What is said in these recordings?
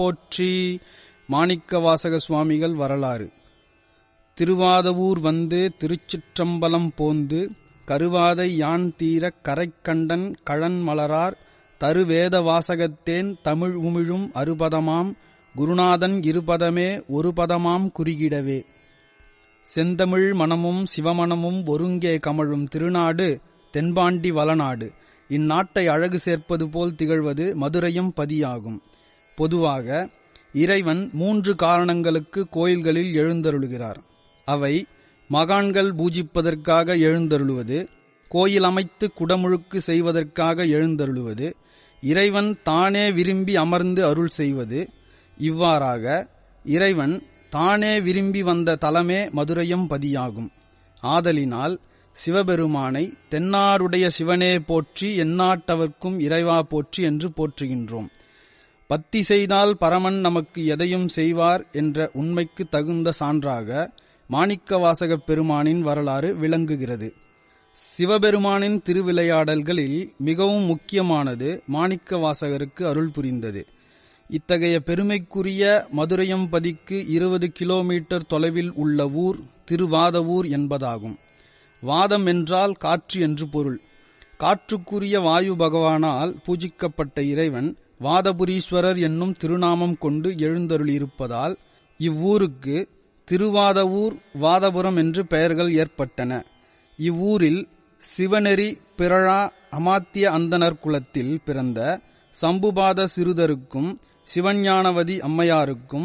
போற்றி மாணிக்கவாசக சுவாமிகள் வரலாறு திருவாதவூர் வந்து திருச்சிற்றம்பலம் போந்து கருவாதை யான் தீரக் கரைக்கண்டன் கழன் மலரார் தருவேத வாசகத்தேன் தமிழ் உமிழும் அறுபதமாம் குருநாதன் இருபதமே ஒரு பதமாம் குறிகிடவே செந்தமிழ் மணமும் சிவமணமும் ஒருங்கே கமழும் திருநாடு தென்பாண்டி வளநாடு இந்நாட்டை அழகு சேர்ப்பது போல் திகழ்வது மதுரையும் பதியாகும் பொதுவாக இறைவன் மூன்று காரணங்களுக்கு கோயில்களில் எழுந்தருளுகிறார் அவை மகான்கள் பூஜிப்பதற்காக எழுந்தருளுவது கோயில் அமைத்து குடமுழுக்கு செய்வதற்காக எழுந்தருளுவது இறைவன் தானே விரும்பி அமர்ந்து அருள் செய்வது இவ்வாறாக இறைவன் தானே விரும்பி வந்த தலமே மதுரையும் பதியாகும் ஆதலினால் சிவபெருமானை தென்னாருடைய சிவனே போற்றி எந்நாட்டவர்க்கும் இறைவா போற்றி என்று போற்றுகின்றோம் பத்தி செய்தால் பரமன் நமக்கு எதையும் செய்வார் என்ற உண்மைக்கு தகுந்த சான்றாக மாணிக்கவாசகப் பெருமானின் வரலாறு விளங்குகிறது சிவபெருமானின் திருவிளையாடல்களில் மிகவும் முக்கியமானது மாணிக்கவாசகருக்கு அருள் புரிந்தது இத்தகைய பெருமைக்குரிய மதுரையம்பதிக்கு இருபது கிலோமீட்டர் தொலைவில் உள்ள ஊர் திருவாதவூர் என்பதாகும் வாதம் என்றால் காற்று என்று பொருள் காற்றுக்குரிய வாயு பகவானால் பூஜிக்கப்பட்ட இறைவன் வாதபுரீஸ்வரர் என்னும் திருநாமம் கொண்டு எழுந்தருளியிருப்பதால் இவ்வூருக்கு திருவாதவூர் வாதபுரம் என்று பெயர்கள் ஏற்பட்டன இவ்வூரில் சிவநெறி பிறழா அமாத்திய அந்தனர் குலத்தில் பிறந்த சம்புபாத சிறுதருக்கும் சிவஞானவதி அம்மையாருக்கும்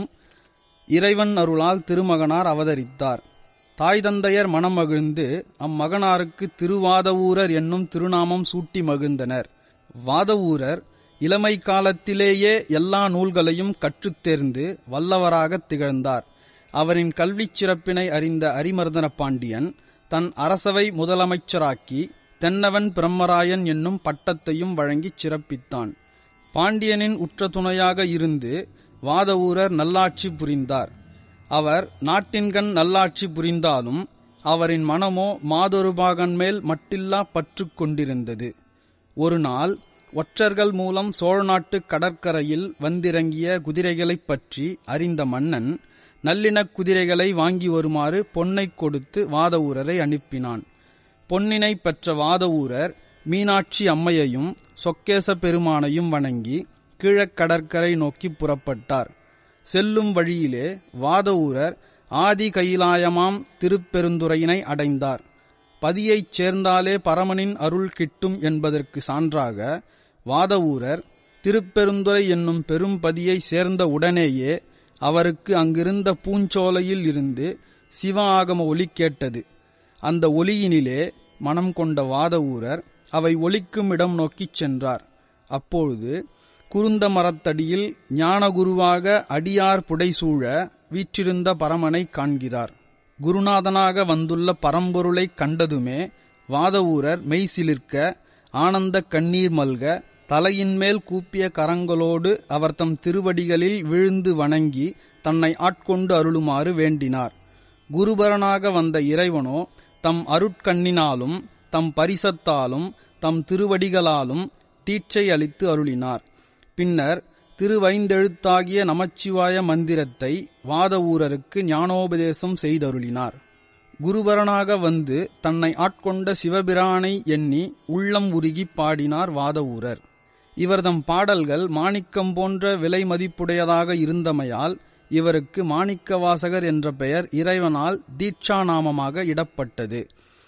இறைவன் அருளால் திருமகனார் அவதரித்தார் தாய் தந்தையர் மனம் மகிழ்ந்து அம்மகனாருக்கு திருவாதவூரர் என்னும் திருநாமம் சூட்டி மகிழ்ந்தனர் வாதவூரர் இளமை காலத்திலேயே எல்லா நூல்களையும் கற்றுத் தேர்ந்து வல்லவராகத் திகழ்ந்தார் அவரின் கல்விச் சிறப்பினை அறிந்த அரிமர்தன பாண்டியன் தன் அரசவை முதலமைச்சராக்கி தென்னவன் பிரம்மராயன் என்னும் பட்டத்தையும் வழங்கிச் சிறப்பித்தான் பாண்டியனின் உற்ற துணையாக இருந்து வாதவூரர் நல்லாட்சி புரிந்தார் அவர் நாட்டின்கண் நல்லாட்சி புரிந்தாலும் அவரின் மனமோ மாதொருபாகன் மேல் மட்டில்லா பற்று கொண்டிருந்தது ஒரு நாள் ஒற்றர்கள் மூலம் சோழ நாட்டு கடற்கரையில் வந்திறங்கிய குதிரைகளைப் பற்றி அறிந்த மன்னன் நல்லினக் குதிரைகளை வாங்கி வருமாறு பொன்னைக் கொடுத்து வாதவூரரை அனுப்பினான் பொன்னினை பெற்ற வாதவூரர் மீனாட்சி அம்மையையும் சொக்கேச பெருமானையும் வணங்கி கீழக்கடற்கரை நோக்கி புறப்பட்டார் செல்லும் வழியிலே வாதவூரர் ஆதி கைலாயமாம் திருப்பெருந்துறையினை அடைந்தார் பதியைச் சேர்ந்தாலே பரமனின் அருள் கிட்டும் என்பதற்கு சான்றாக வாதவூரர் திருப்பெருந்துறை என்னும் பெரும் பதியை சேர்ந்த உடனேயே அவருக்கு அங்கிருந்த பூஞ்சோலையில் இருந்து சிவ ஆகம ஒலி கேட்டது அந்த ஒலியினிலே மனம் கொண்ட வாதவூரர் அவை ஒலிக்கும் இடம் நோக்கிச் சென்றார் அப்பொழுது குருந்த மரத்தடியில் ஞானகுருவாக அடியார் புடைசூழ வீற்றிருந்த பரமனை காண்கிறார் குருநாதனாக வந்துள்ள பரம்பொருளைக் கண்டதுமே வாதவூரர் மெய்சிலிர்க்க ஆனந்த கண்ணீர் மல்க தலையின் மேல் கூப்பிய கரங்களோடு அவர் தம் திருவடிகளில் விழுந்து வணங்கி தன்னை ஆட்கொண்டு அருளுமாறு வேண்டினார் குருபரனாக வந்த இறைவனோ தம் அருட்கண்ணினாலும் தம் பரிசத்தாலும் தம் திருவடிகளாலும் தீட்சை அளித்து அருளினார் பின்னர் திருவைந்தெழுத்தாகிய நமச்சிவாய மந்திரத்தை வாதவூரருக்கு ஞானோபதேசம் செய்தருளினார் குருபரனாக வந்து தன்னை ஆட்கொண்ட சிவபிரானை எண்ணி உள்ளம் உருகி பாடினார் வாதவூரர் இவர்தம் பாடல்கள் மாணிக்கம் போன்ற விலை மதிப்புடையதாக இருந்தமையால் இவருக்கு மாணிக்கவாசகர் என்ற பெயர் இறைவனால் தீட்சா நாமமாக இடப்பட்டது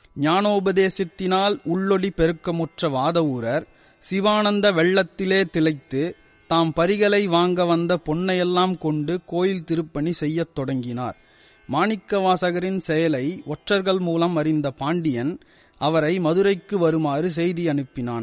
ஞானோபதேசத்தினால் உள்ளொளி பெருக்கமுற்ற வாதவூரர் சிவானந்த வெள்ளத்திலே திளைத்து தாம் பரிகளை வாங்க வந்த பொன்னையெல்லாம் கொண்டு கோயில் திருப்பணி செய்யத் தொடங்கினார் மாணிக்கவாசகரின் செயலை ஒற்றர்கள் மூலம் அறிந்த பாண்டியன் அவரை மதுரைக்கு வருமாறு செய்தி அனுப்பினான்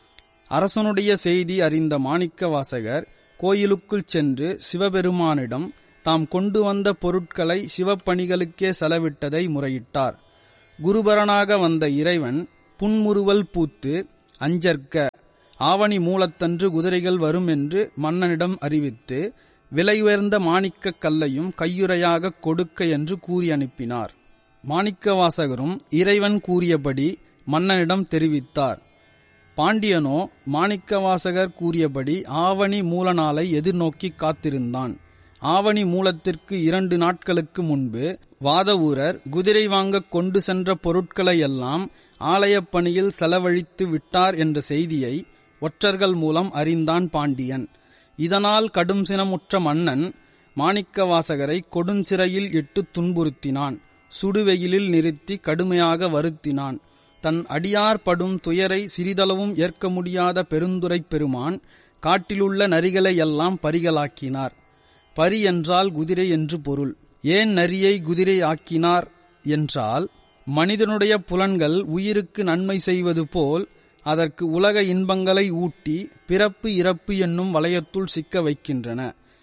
அரசனுடைய செய்தி அறிந்த மாணிக்கவாசகர் கோயிலுக்குள் சென்று சிவபெருமானிடம் தாம் கொண்டு வந்த பொருட்களை சிவப்பணிகளுக்கே செலவிட்டதை முறையிட்டார் குருபரனாக வந்த இறைவன் புன்முறுவல் பூத்து அஞ்சற்க ஆவணி மூலத்தன்று குதிரைகள் வரும் என்று மன்னனிடம் அறிவித்து விலை உயர்ந்த மாணிக்கக் கல்லையும் கையுறையாக கொடுக்க என்று கூறி அனுப்பினார் மாணிக்கவாசகரும் இறைவன் கூறியபடி மன்னனிடம் தெரிவித்தார் பாண்டியனோ மாணிக்கவாசகர் கூறியபடி ஆவணி மூல நாளை எதிர்நோக்கி காத்திருந்தான் ஆவணி மூலத்திற்கு இரண்டு நாட்களுக்கு முன்பு வாதவூரர் குதிரை வாங்க கொண்டு சென்ற பொருட்களையெல்லாம் ஆலயப் பணியில் செலவழித்து விட்டார் என்ற செய்தியை ஒற்றர்கள் மூலம் அறிந்தான் பாண்டியன் இதனால் கடும் சினமுற்ற மன்னன் மாணிக்கவாசகரை கொடுஞ்சிறையில் இட்டு துன்புறுத்தினான் சுடுவெயிலில் நிறுத்தி கடுமையாக வருத்தினான் தன் அடியார் படும் துயரை சிறிதளவும் ஏற்க முடியாத பெருந்துரைப் பெருமான் காட்டிலுள்ள நரிகளை எல்லாம் பரிகளாக்கினார் பரி என்றால் குதிரை என்று பொருள் ஏன் நரியை குதிரை ஆக்கினார் என்றால் மனிதனுடைய புலன்கள் உயிருக்கு நன்மை செய்வது போல் அதற்கு உலக இன்பங்களை ஊட்டி பிறப்பு இறப்பு என்னும் வளையத்துள் சிக்க வைக்கின்றன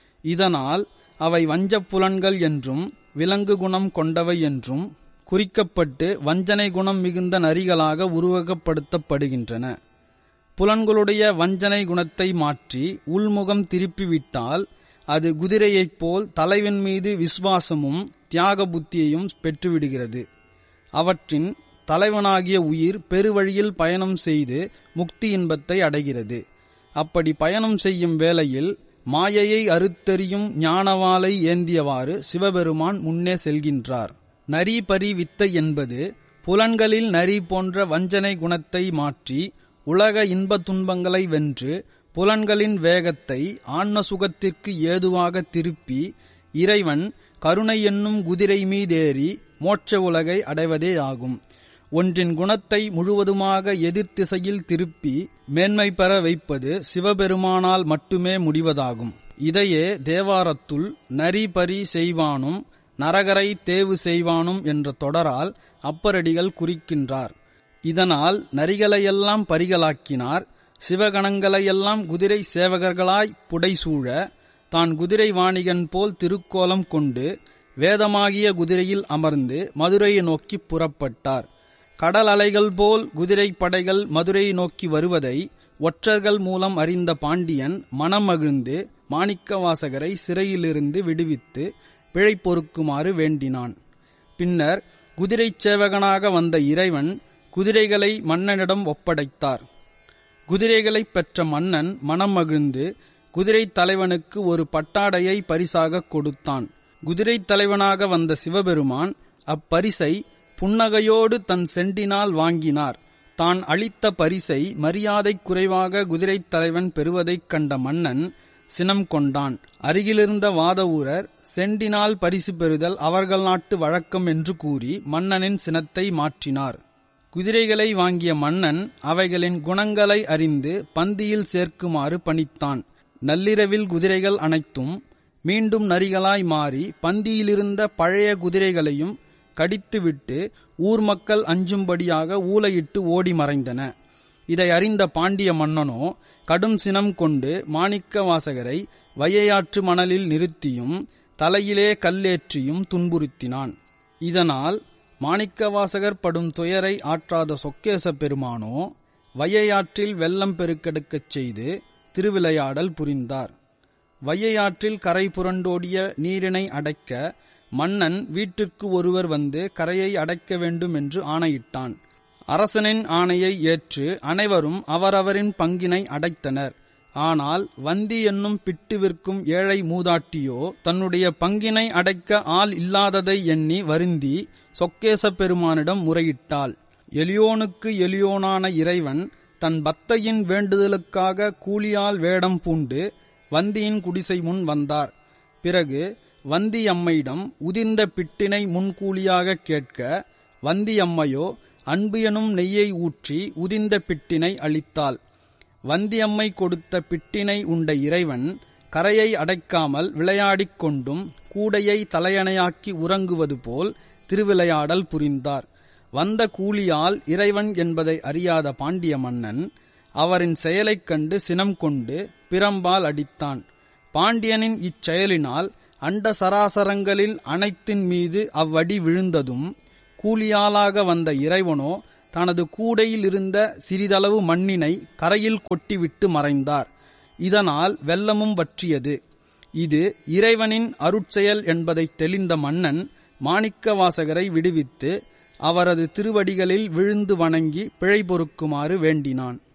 இதனால் அவை வஞ்சப் புலன்கள் என்றும் விலங்கு குணம் கொண்டவை என்றும் குறிக்கப்பட்டு வஞ்சனை குணம் மிகுந்த நரிகளாக உருவகப்படுத்தப்படுகின்றன புலன்களுடைய வஞ்சனை குணத்தை மாற்றி உள்முகம் திருப்பிவிட்டால் அது குதிரையைப் போல் தலைவன் மீது விசுவாசமும் தியாக புத்தியையும் பெற்றுவிடுகிறது அவற்றின் தலைவனாகிய உயிர் பெருவழியில் பயணம் செய்து முக்தி இன்பத்தை அடைகிறது அப்படி பயணம் செய்யும் வேளையில் மாயையை அறுத்தெறியும் ஞானவாளை ஏந்தியவாறு சிவபெருமான் முன்னே செல்கின்றார் நரி பரி வித்தை என்பது புலன்களில் நரி போன்ற வஞ்சனை குணத்தை மாற்றி உலக இன்ப துன்பங்களை வென்று புலன்களின் வேகத்தை ஆன்ம சுகத்திற்கு ஏதுவாக திருப்பி இறைவன் கருணை என்னும் குதிரை மீதேறி மோட்ச உலகை அடைவதே ஆகும் ஒன்றின் குணத்தை முழுவதுமாக எதிர்த்திசையில் திருப்பி மேன்மை பெற வைப்பது சிவபெருமானால் மட்டுமே முடிவதாகும் இதையே தேவாரத்துள் நரி பரி செய்வானும் நரகரை தேவு செய்வானும் என்ற தொடரால் அப்பரடிகள் குறிக்கின்றார் இதனால் நரிகளையெல்லாம் பரிகளாக்கினார் சிவகணங்களையெல்லாம் குதிரை சேவகர்களாய் புடைசூழ தான் குதிரை வாணிகன் போல் திருக்கோலம் கொண்டு வேதமாகிய குதிரையில் அமர்ந்து மதுரையை நோக்கி புறப்பட்டார் கடல் அலைகள் போல் குதிரை படைகள் மதுரையை நோக்கி வருவதை ஒற்றர்கள் மூலம் அறிந்த பாண்டியன் மனம் மகிழ்ந்து மாணிக்கவாசகரை சிறையிலிருந்து விடுவித்து பிழை பொறுக்குமாறு வேண்டினான் பின்னர் குதிரை சேவகனாக வந்த இறைவன் குதிரைகளை மன்னனிடம் ஒப்படைத்தார் குதிரைகளைப் பெற்ற மன்னன் மனம் மகிழ்ந்து குதிரை தலைவனுக்கு ஒரு பட்டாடையை பரிசாக கொடுத்தான் குதிரை தலைவனாக வந்த சிவபெருமான் அப்பரிசை புன்னகையோடு தன் செண்டினால் வாங்கினார் தான் அளித்த பரிசை மரியாதை குறைவாக குதிரை தலைவன் பெறுவதைக் கண்ட மன்னன் சினம் கொண்டான் அருகிலிருந்த வாதவூரர் செண்டினால் பரிசு பெறுதல் அவர்கள் நாட்டு வழக்கம் என்று கூறி மன்னனின் சினத்தை மாற்றினார் குதிரைகளை வாங்கிய மன்னன் அவைகளின் குணங்களை அறிந்து பந்தியில் சேர்க்குமாறு பணித்தான் நள்ளிரவில் குதிரைகள் அனைத்தும் மீண்டும் நரிகளாய் மாறி பந்தியிலிருந்த பழைய குதிரைகளையும் கடித்துவிட்டு ஊர் மக்கள் அஞ்சும்படியாக ஊலையிட்டு ஓடி மறைந்தன இதை அறிந்த பாண்டிய மன்னனோ கடும் சினம் கொண்டு மாணிக்க வாசகரை வையாற்று மணலில் நிறுத்தியும் தலையிலே கல்லேற்றியும் துன்புறுத்தினான் இதனால் மாணிக்கவாசகர் படும் துயரை ஆற்றாத சொக்கேச பெருமானோ வையாற்றில் வெள்ளம் பெருக்கெடுக்கச் செய்து திருவிளையாடல் புரிந்தார் வையாற்றில் கரை புரண்டோடிய நீரினை அடைக்க மன்னன் வீட்டிற்கு ஒருவர் வந்து கரையை அடைக்க வேண்டும் என்று ஆணையிட்டான் அரசனின் ஆணையை ஏற்று அனைவரும் அவரவரின் பங்கினை அடைத்தனர் ஆனால் வந்தி என்னும் பிட்டு விற்கும் ஏழை மூதாட்டியோ தன்னுடைய பங்கினை அடைக்க ஆள் இல்லாததை எண்ணி வருந்தி சொக்கேச பெருமானிடம் முறையிட்டாள் எலியோனுக்கு எலியோனான இறைவன் தன் பக்தையின் வேண்டுதலுக்காக கூலியால் வேடம் பூண்டு வந்தியின் குடிசை முன் வந்தார் பிறகு வந்தி அம்மையிடம் உதிர்ந்த பிட்டினை முன்கூலியாக கேட்க வந்தி அம்மையோ அன்பு எனும் நெய்யை ஊற்றி உதிர்ந்த பிட்டினை அளித்தாள் வந்தியம்மை கொடுத்த பிட்டினை உண்ட இறைவன் கரையை அடைக்காமல் விளையாடிக் கொண்டும் கூடையை தலையணையாக்கி உறங்குவது போல் திருவிளையாடல் புரிந்தார் வந்த கூலியால் இறைவன் என்பதை அறியாத பாண்டிய மன்னன் அவரின் செயலைக் கண்டு சினம் கொண்டு பிரம்பால் அடித்தான் பாண்டியனின் இச்செயலினால் அண்ட சராசரங்களில் அனைத்தின் மீது அவ்வடி விழுந்ததும் கூலியாளாக வந்த இறைவனோ தனது கூடையில் இருந்த சிறிதளவு மண்ணினை கரையில் கொட்டிவிட்டு மறைந்தார் இதனால் வெள்ளமும் வற்றியது இது இறைவனின் அருட்செயல் என்பதை தெளிந்த மன்னன் மாணிக்கவாசகரை விடுவித்து அவரது திருவடிகளில் விழுந்து வணங்கி பிழை பொறுக்குமாறு வேண்டினான்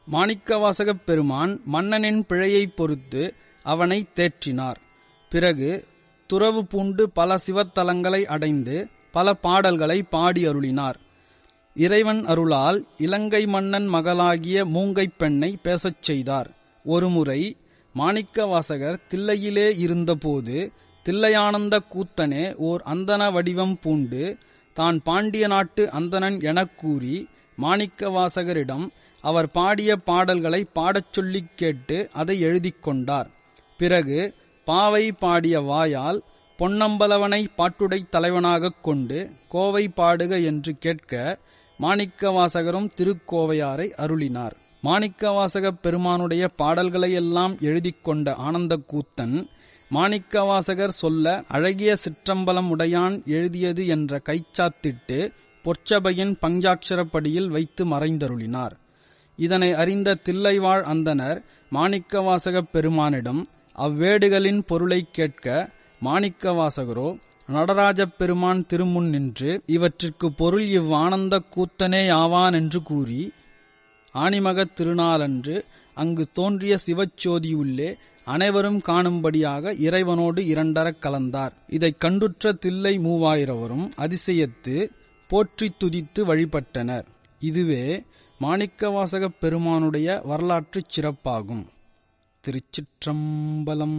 மாணிக்கவாசகப் பெருமான் மன்னனின் பிழையைப் பொறுத்து அவனை தேற்றினார் பிறகு துறவு பூண்டு பல சிவத்தலங்களை அடைந்து பல பாடல்களை பாடி அருளினார் இறைவன் அருளால் இலங்கை மன்னன் மகளாகிய மூங்கைப் பெண்ணை பேசச் செய்தார் ஒருமுறை மாணிக்கவாசகர் தில்லையிலே இருந்தபோது தில்லையானந்த கூத்தனே ஓர் அந்தன வடிவம் பூண்டு தான் பாண்டிய நாட்டு அந்தணன் எனக் கூறி மாணிக்கவாசகரிடம் அவர் பாடிய பாடல்களை பாடச் சொல்லிக் கேட்டு அதை எழுதிக் கொண்டார் பிறகு பாவை பாடிய வாயால் பொன்னம்பலவனை பாட்டுடை தலைவனாகக் கொண்டு கோவை பாடுக என்று கேட்க மாணிக்கவாசகரும் திருக்கோவையாரை அருளினார் மாணிக்கவாசகப் பெருமானுடைய பாடல்களையெல்லாம் எழுதிக் கொண்ட ஆனந்த கூத்தன் மாணிக்கவாசகர் சொல்ல அழகிய சிற்றம்பலம் உடையான் எழுதியது என்ற கைச்சாத்திட்டு பொற்சபையின் பஞ்சாட்சரப்படியில் வைத்து மறைந்தருளினார் இதனை அறிந்த தில்லைவாழ் அந்தனர் மாணிக்கவாசகப் பெருமானிடம் அவ்வேடுகளின் பொருளைக் கேட்க மாணிக்கவாசகரோ நடராஜப் பெருமான் திருமுன் நின்று இவற்றிற்கு பொருள் இவ்வானந்த கூத்தனே ஆவான் என்று கூறி ஆணிமகத் திருநாளன்று அங்கு தோன்றிய சிவச்சோதியுள்ளே அனைவரும் காணும்படியாக இறைவனோடு இரண்டரக் கலந்தார் இதைக் கண்டுற்ற தில்லை மூவாயிரவரும் அதிசயத்து போற்றித் துதித்து வழிபட்டனர் இதுவே மாணிக்கவாசகப் பெருமானுடைய வரலாற்றுச் சிறப்பாகும் திருச்சிற்றம்பலம்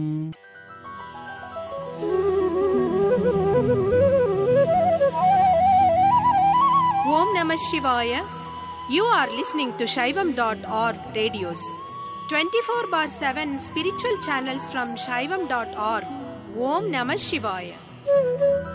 Om Namah Shivaya. You are listening to Shaivam.org radios. 24 bar 7 spiritual channels from Shaivam.org. Om Namah Shivaya.